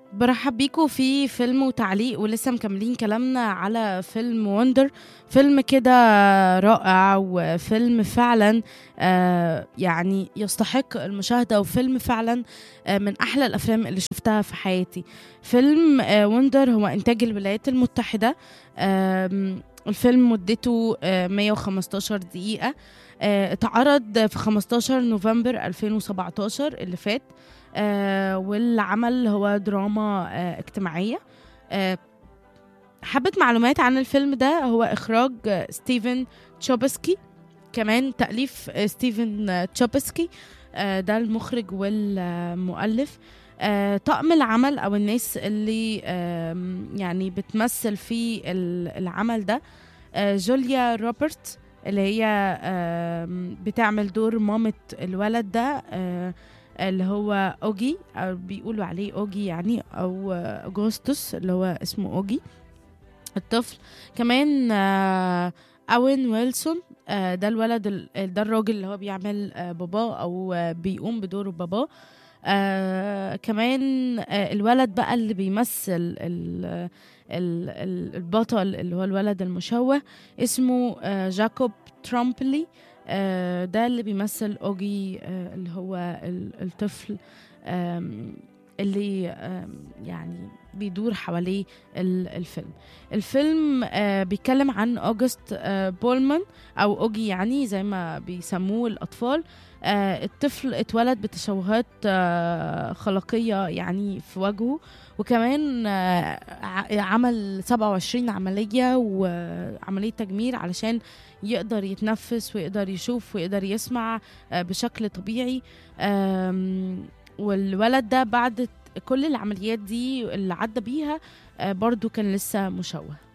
برحب بيكم في فيلم وتعليق ولسه مكملين كلامنا على فيلم وندر فيلم كده رائع وفيلم فعلا آه يعني يستحق المشاهدة وفيلم فعلا آه من أحلى الأفلام اللي شفتها في حياتي فيلم آه وندر هو إنتاج الولايات المتحدة آه الفيلم مدته آه 115 دقيقة آه اتعرض في 15 نوفمبر 2017 اللي فات آه والعمل هو دراما آه اجتماعية آه حبة معلومات عن الفيلم ده هو إخراج آه ستيفن تشوبسكي كمان تأليف آه ستيفن آه تشوبسكي آه ده المخرج والمؤلف آه طقم العمل أو الناس اللي آه يعني بتمثل في العمل ده آه جوليا روبرت اللي هي آه بتعمل دور مامة الولد ده آه اللي هو اوجي او بيقولوا عليه اوجي يعني او اغسطس اللي هو اسمه اوجي الطفل كمان اوين ويلسون ده الولد ده الراجل اللي هو بيعمل باباه او بيقوم بدور باباه آه كمان آه الولد بقى اللي بيمثل ال ال البطل اللي هو الولد المشوه اسمه آه جاكوب ترامبلي آه ده اللي بيمثل اوجي آه اللي هو الطفل اللي يعني بيدور حواليه الفيلم الفيلم آه بيتكلم عن اوجست بولمان او اوجي يعني زي ما بيسموه الاطفال الطفل اتولد بتشوهات خلقيه يعني في وجهه وكمان عمل 27 عمليه وعمليه تجميل علشان يقدر يتنفس ويقدر يشوف ويقدر يسمع بشكل طبيعي والولد ده بعد كل العمليات دي اللي عدى بيها برضو كان لسه مشوه